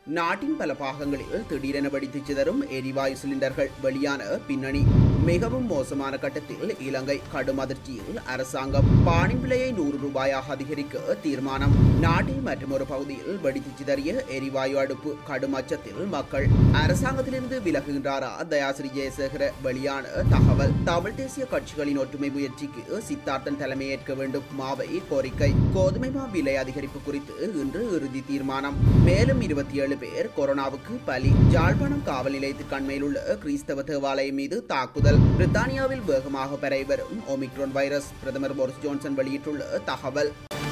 நாட்டின் பல பாகங்களில் திடீரென வெடித்து சிதறும் எரிவாயு சிலிண்டர்கள் வெளியான பின்னணி மிகவும் மோசமான கட்டத்தில் இலங்கை கடும் அதிர்ச்சியில் அரசாங்கம் பானின் விலையை நூறு ரூபாயாக அதிகரிக்க தீர்மானம் நாட்டின் மற்றொரு பகுதியில் வெடித்து சிதறிய எரிவாயு அடுப்பு கடும் அச்சத்தில் மக்கள் அரசாங்கத்திலிருந்து விலகுகின்றாரா தயாசிரி ஜெயசேகர வெளியான தகவல் தமிழ் தேசிய கட்சிகளின் ஒற்றுமை முயற்சிக்கு சித்தார்த்தன் தலைமையேற்க வேண்டும் மாவை கோரிக்கை கோதுமை மா விலை அதிகரிப்பு குறித்து இன்று இறுதி தீர்மானம் மேலும் இருபத்தி ஏழு பேர் கொரோனாவுக்கு பலி ஜாழ்ப்பாணம் காவல் நிலையத்திற்கு அண்மையில் உள்ள கிறிஸ்தவ தேவாலயம் மீது தாக்குதல் பிரித்தானியாவில் வேகமாக பரவி வரும் ஒமிக்ரோன் வைரஸ் பிரதமர் போரிஸ் ஜான்சன் வெளியிட்டுள்ள தகவல்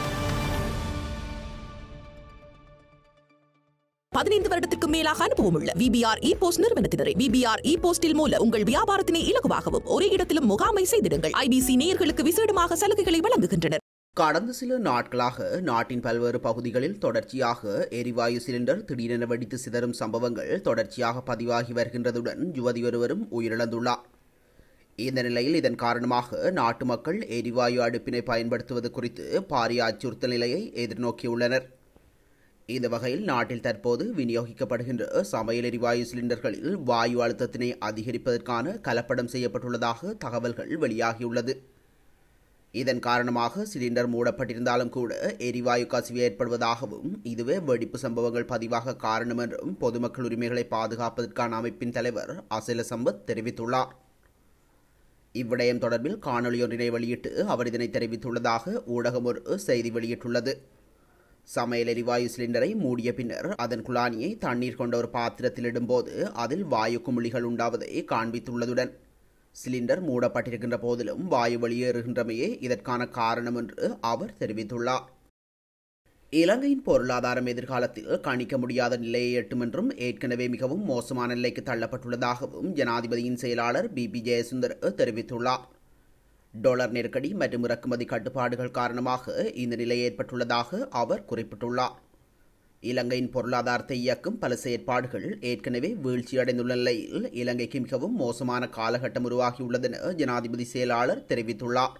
பதினைந்து வருடத்திற்கு மேலாக அனுபவம் உள்ள விபிஆர் இ போஸ்ட் நிறுவனத்தினரை விபிஆர் இ போஸ்டில் மூலம் உங்கள் வியாபாரத்தினை இலகுவாகவும் ஒரே இடத்திலும் முகாமை செய்திடுங்கள் ஐபிசி நேயர்களுக்கு விசேடமாக சலுகைகளை வழங்குகின்றனர் கடந்த சில நாட்களாக நாட்டின் பல்வேறு பகுதிகளில் தொடர்ச்சியாக எரிவாயு சிலிண்டர் திடீரென வெடித்து சிதறும் சம்பவங்கள் தொடர்ச்சியாக பதிவாகி வருகின்றதுடன் யுவதி ஒருவரும் உயிரிழந்துள்ளார் இந்த நிலையில் இதன் காரணமாக நாட்டு மக்கள் எரிவாயு அடுப்பினை பயன்படுத்துவது குறித்து பாரிய அச்சுறுத்தல் நிலையை எதிர்நோக்கியுள்ளனர் இந்த வகையில் நாட்டில் தற்போது விநியோகிக்கப்படுகின்ற சமையல் எரிவாயு சிலிண்டர்களில் வாயு அழுத்தத்தினை அதிகரிப்பதற்கான கலப்படம் செய்யப்பட்டுள்ளதாக தகவல்கள் வெளியாகியுள்ளது இதன் காரணமாக சிலிண்டர் மூடப்பட்டிருந்தாலும் கூட எரிவாயு கசிவு ஏற்படுவதாகவும் இதுவே வெடிப்பு சம்பவங்கள் பதிவாக காரணம் என்றும் பொதுமக்கள் உரிமைகளை பாதுகாப்பதற்கான அமைப்பின் தலைவர் அசல சம்பத் தெரிவித்துள்ளார் இவ்விடயம் தொடர்பில் காணொலியொன்றினை வெளியிட்டு அவர் இதனை தெரிவித்துள்ளதாக ஊடகம் ஒரு செய்தி வெளியிட்டுள்ளது சமையல் எரிவாயு சிலிண்டரை மூடிய பின்னர் அதன் குழானியை தண்ணீர் கொண்ட ஒரு பாத்திரத்தில் இடும்போது அதில் வாயு குமிழிகள் உண்டாவதை காண்பித்துள்ளதுடன் சிலிண்டர் மூடப்பட்டிருக்கின்ற போதிலும் வாயு வெளியேறுகின்றமையே இதற்கான காரணம் என்று அவர் தெரிவித்துள்ளார் இலங்கையின் பொருளாதாரம் எதிர்காலத்தில் கணிக்க முடியாத நிலையை எட்டும் என்றும் ஏற்கனவே மிகவும் மோசமான நிலைக்கு தள்ளப்பட்டுள்ளதாகவும் ஜனாதிபதியின் செயலாளர் பிபி ஜெயசுந்தர் தெரிவித்துள்ளார் டாலர் நெருக்கடி மற்றும் இறக்குமதி கட்டுப்பாடுகள் காரணமாக இந்த நிலை ஏற்பட்டுள்ளதாக அவர் குறிப்பிட்டுள்ளார் இலங்கையின் பொருளாதாரத்தை இயக்கும் பல செயற்பாடுகள் ஏற்கனவே வீழ்ச்சியடைந்துள்ள நிலையில் இலங்கைக்கு மிகவும் மோசமான காலகட்டம் உருவாகியுள்ளதென ஜனாதிபதி செயலாளர் தெரிவித்துள்ளார்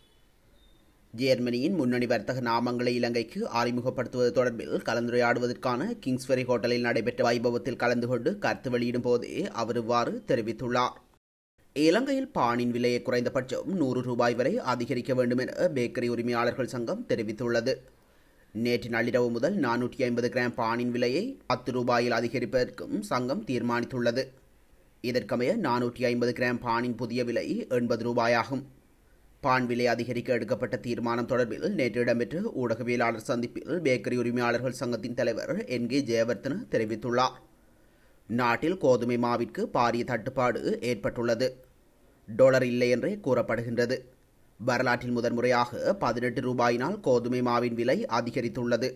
ஜெர்மனியின் முன்னணி வர்த்தக நாமங்களை இலங்கைக்கு அறிமுகப்படுத்துவது தொடர்பில் கலந்துரையாடுவதற்கான கிங்ஸ்வரி ஹோட்டலில் நடைபெற்ற வைபவத்தில் கலந்து கொண்டு கருத்து வெளியிடும் போதே அவர் இவ்வாறு தெரிவித்துள்ளார் இலங்கையில் பானின் விலையை குறைந்தபட்சம் நூறு ரூபாய் வரை அதிகரிக்க வேண்டும் என பேக்கரி உரிமையாளர்கள் சங்கம் தெரிவித்துள்ளது நேற்று நள்ளிரவு முதல் நானூற்றி ஐம்பது கிராம் பானின் விலையை பத்து ரூபாயில் அதிகரிப்பதற்கும் சங்கம் தீர்மானித்துள்ளது இதற்கமைய நானூற்றி ஐம்பது கிராம் பானின் புதிய விலை எண்பது ரூபாயாகும் பான் விலை அதிகரிக்க எடுக்கப்பட்ட தீர்மானம் தொடர்பில் நேற்று இடம்பெற்ற ஊடகவியலாளர் சந்திப்பில் பேக்கரி உரிமையாளர்கள் சங்கத்தின் தலைவர் என் கே ஜெயவர்தன தெரிவித்துள்ளார் நாட்டில் கோதுமை மாவிற்கு பாரிய தட்டுப்பாடு ஏற்பட்டுள்ளது டொலர் இல்லை என்றே கூறப்படுகின்றது வரலாற்றில் முதன்முறையாக பதினெட்டு ரூபாயினால் கோதுமை மாவின் விலை அதிகரித்துள்ளது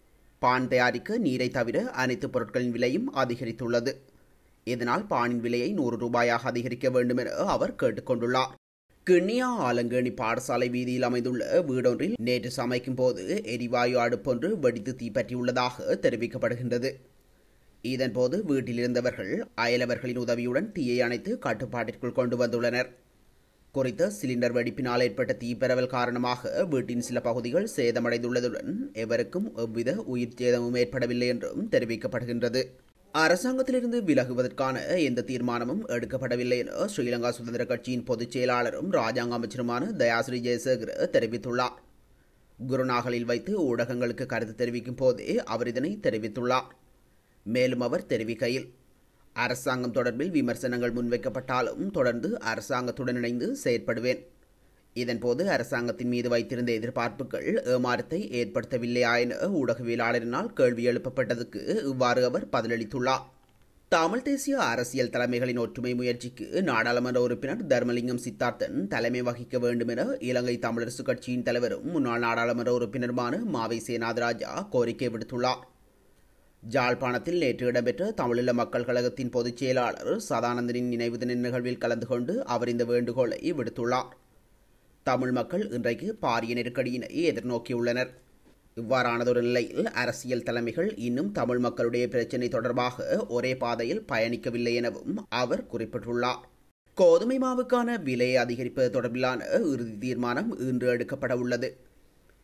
பான் தயாரிக்க நீரை தவிர அனைத்து பொருட்களின் விலையும் அதிகரித்துள்ளது இதனால் பானின் விலையை நூறு ரூபாயாக அதிகரிக்க வேண்டும் என அவர் கேட்டுக்கொண்டுள்ளார் கிண்ணியா ஆலங்கேணி பாடசாலை வீதியில் அமைந்துள்ள வீடொன்றில் நேற்று சமைக்கும் போது எரிவாயு அடுப்பொன்று வெடித்து தீப்பற்றியுள்ளதாக தெரிவிக்கப்படுகின்றது இதன்போது வீட்டில் இருந்தவர்கள் அயலவர்களின் உதவியுடன் தீயை அணைத்து கட்டுப்பாட்டிற்குள் கொண்டு வந்துள்ளனர் குறித்த சிலிண்டர் வெடிப்பினால் ஏற்பட்ட தீப்பரவல் காரணமாக வீட்டின் சில பகுதிகள் சேதமடைந்துள்ளதுடன் எவருக்கும் எவ்வித உயிர் சேதமும் ஏற்படவில்லை என்றும் தெரிவிக்கப்படுகின்றது அரசாங்கத்திலிருந்து விலகுவதற்கான எந்த தீர்மானமும் எடுக்கப்படவில்லை என ஸ்ரீலங்கா சுதந்திர கட்சியின் பொதுச் செயலாளரும் ராஜாங்க அமைச்சருமான தயாஸ்ரீ ஜெயசேகர தெரிவித்துள்ளார் குருநாகலில் வைத்து ஊடகங்களுக்கு கருத்து தெரிவிக்கும் போதே அவர் இதனை தெரிவித்துள்ளார் மேலும் அவர் தெரிவிக்கையில் அரசாங்கம் தொடர்பில் விமர்சனங்கள் முன்வைக்கப்பட்டாலும் தொடர்ந்து அரசாங்கத்துடன் இணைந்து செயற்படுவேன் இதன்போது அரசாங்கத்தின் மீது வைத்திருந்த எதிர்பார்ப்புகள் ஏமாற்றத்தை ஏற்படுத்தவில்லையா என ஊடகவியலாளரினால் கேள்வி எழுப்பப்பட்டதுக்கு இவ்வாறு அவர் பதிலளித்துள்ளார் தமிழ் தேசிய அரசியல் தலைமைகளின் ஒற்றுமை முயற்சிக்கு நாடாளுமன்ற உறுப்பினர் தர்மலிங்கம் சித்தார்த்தன் தலைமை வகிக்க வேண்டும் என இலங்கை தமிழரசு கட்சியின் தலைவரும் முன்னாள் நாடாளுமன்ற உறுப்பினருமான மாவை சேனாதராஜா கோரிக்கை விடுத்துள்ளார் ஜாழ்ப்பாணத்தில் நேற்று இடம்பெற்ற தமிழீழ மக்கள் கழகத்தின் பொதுச் செயலாளர் சதானந்தனின் நினைவு தின நிகழ்வில் கலந்து கொண்டு அவர் இந்த வேண்டுகோளை விடுத்துள்ளார் தமிழ் மக்கள் இன்றைக்கு பாரிய நெருக்கடியினை எதிர்நோக்கியுள்ளனர் இவ்வாறானதொரு நிலையில் அரசியல் தலைமைகள் இன்னும் தமிழ் மக்களுடைய பிரச்சினை தொடர்பாக ஒரே பாதையில் பயணிக்கவில்லை எனவும் அவர் குறிப்பிட்டுள்ளார் கோதுமை மாவுக்கான விலையை அதிகரிப்பது தொடர்பிலான இறுதி தீர்மானம் இன்று எடுக்கப்பட உள்ளது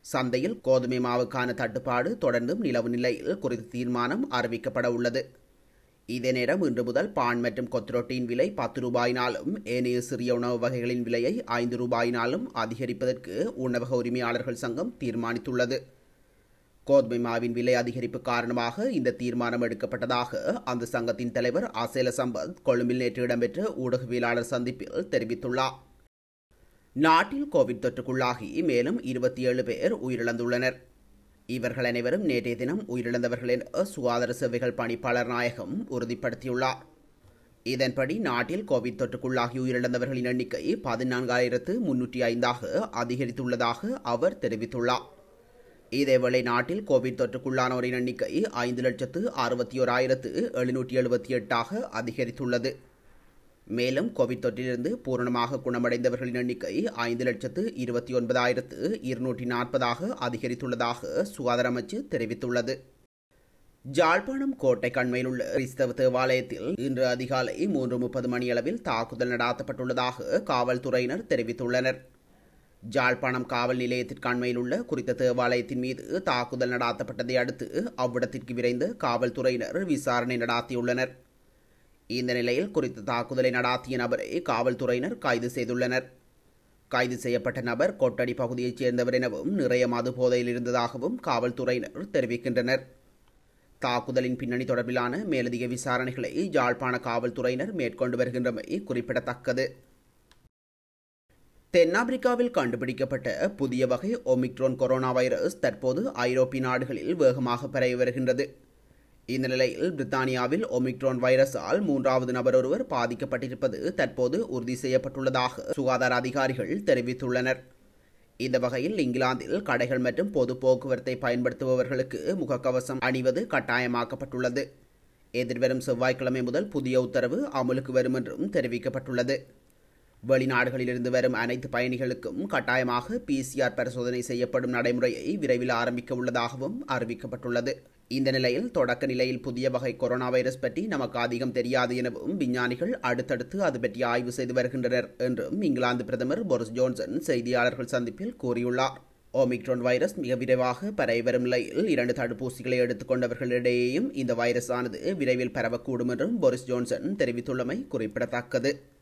சந்தையில் கோதுமை மாவுக்கான தட்டுப்பாடு தொடர்ந்தும் நிலவு நிலையில் குறித்த தீர்மானம் அறிவிக்கப்பட உள்ளது இதே நேரம் இன்று முதல் பான் மற்றும் கொத்ரொட்டியின் விலை பத்து ரூபாயினாலும் ஏனைய சிறிய உணவு வகைகளின் விலையை ஐந்து ரூபாயினாலும் அதிகரிப்பதற்கு உணவக உரிமையாளர்கள் சங்கம் தீர்மானித்துள்ளது கோதுமை மாவின் விலை அதிகரிப்பு காரணமாக இந்த தீர்மானம் எடுக்கப்பட்டதாக அந்த சங்கத்தின் தலைவர் ஆசேல சம்பத் கொழும்பில் நேற்று இடம்பெற்ற ஊடகவியலாளர் சந்திப்பில் தெரிவித்துள்ளார் நாட்டில் கோவிட் தொற்றுக்குள்ளாகி மேலும் இருபத்தி ஏழு பேர் உயிரிழந்துள்ளனர் இவர்கள் அனைவரும் நேற்றைய தினம் உயிரிழந்தவர்கள் என சுகாதார சேவைகள் பணிப்பாளர் நாயகம் உறுதிப்படுத்தியுள்ளார் இதன்படி நாட்டில் கோவிட் தொற்றுக்குள்ளாகி உயிரிழந்தவர்களின் எண்ணிக்கை பதினான்காயிரத்து முன்னூற்றி ஐந்தாக அதிகரித்துள்ளதாக அவர் தெரிவித்துள்ளார் இதேவேளை நாட்டில் கோவிட் தொற்றுக்குள்ளானோரின் எண்ணிக்கை ஐந்து லட்சத்து அறுபத்தி ஓராயிரத்து எழுநூற்றி எழுபத்தி எட்டாக அதிகரித்துள்ளது மேலும் கோவிட் தொற்றிலிருந்து பூரணமாக குணமடைந்தவர்களின் எண்ணிக்கை ஐந்து லட்சத்து இருபத்தி ஒன்பதாயிரத்து இருநூற்றி நாற்பதாக அதிகரித்துள்ளதாக சுகாதார அமைச்சு தெரிவித்துள்ளது ஜாழ்ப்பாணம் கோட்டை கண்மையில் உள்ள கிறிஸ்தவ தேவாலயத்தில் இன்று அதிகாலை மூன்று முப்பது மணியளவில் தாக்குதல் நடாத்தப்பட்டுள்ளதாக காவல்துறையினர் தெரிவித்துள்ளனர் ஜாழ்ப்பாணம் காவல் நிலையத்திற்கு அண்மையில் உள்ள குறித்த தேவாலயத்தின் மீது தாக்குதல் நடாத்தப்பட்டதை அடுத்து அவ்விடத்திற்கு விரைந்து காவல்துறையினர் விசாரணை நடாத்தியுள்ளனர் இந்த நிலையில் குறித்த தாக்குதலை நடாத்திய நபரை காவல்துறையினர் கைது செய்துள்ளனர் கைது செய்யப்பட்ட நபர் கொட்டடி பகுதியைச் சேர்ந்தவர் எனவும் நிறைய மது போதையில் இருந்ததாகவும் காவல்துறையினர் தெரிவிக்கின்றனர் தாக்குதலின் பின்னணி தொடர்பிலான மேலதிக விசாரணைகளை யாழ்ப்பாண காவல்துறையினர் மேற்கொண்டு வருகின்றமை குறிப்பிடத்தக்கது தென்னாப்பிரிக்காவில் கண்டுபிடிக்கப்பட்ட புதிய வகை ஒமிக்ரோன் கொரோனா வைரஸ் தற்போது ஐரோப்பிய நாடுகளில் வேகமாக பரவி வருகின்றது இந்த நிலையில் பிரித்தானியாவில் ஒமிக்ரோன் வைரஸால் மூன்றாவது நபர் ஒருவர் பாதிக்கப்பட்டிருப்பது தற்போது உறுதி செய்யப்பட்டுள்ளதாக சுகாதார அதிகாரிகள் தெரிவித்துள்ளனர் இந்த வகையில் இங்கிலாந்தில் கடைகள் மற்றும் பொது போக்குவரத்தை பயன்படுத்துபவர்களுக்கு முகக்கவசம் அணிவது கட்டாயமாக்கப்பட்டுள்ளது எதிர்வரும் செவ்வாய்க்கிழமை முதல் புதிய உத்தரவு அமலுக்கு வரும் என்றும் தெரிவிக்கப்பட்டுள்ளது வெளிநாடுகளிலிருந்து வரும் அனைத்து பயணிகளுக்கும் கட்டாயமாக பிசிஆர் பரிசோதனை செய்யப்படும் நடைமுறையை விரைவில் ஆரம்பிக்க உள்ளதாகவும் அறிவிக்கப்பட்டுள்ளது இந்த நிலையில் தொடக்க நிலையில் புதிய வகை கொரோனா வைரஸ் பற்றி நமக்கு அதிகம் தெரியாது எனவும் விஞ்ஞானிகள் அடுத்தடுத்து அது பற்றி ஆய்வு செய்து வருகின்றனர் என்றும் இங்கிலாந்து பிரதமர் போரிஸ் ஜோன்சன் செய்தியாளர்கள் சந்திப்பில் கூறியுள்ளார் ஓமிக்ரோன் வைரஸ் மிக விரைவாக பரவி வரும் நிலையில் இரண்டு தடுப்பூசிகளை எடுத்துக்கொண்டவர்களிடையேயும் இந்த வைரஸ் ஆனது விரைவில் பரவக்கூடும் என்றும் போரிஸ் ஜோன்சன் தெரிவித்துள்ளமை குறிப்பிடத்தக்கது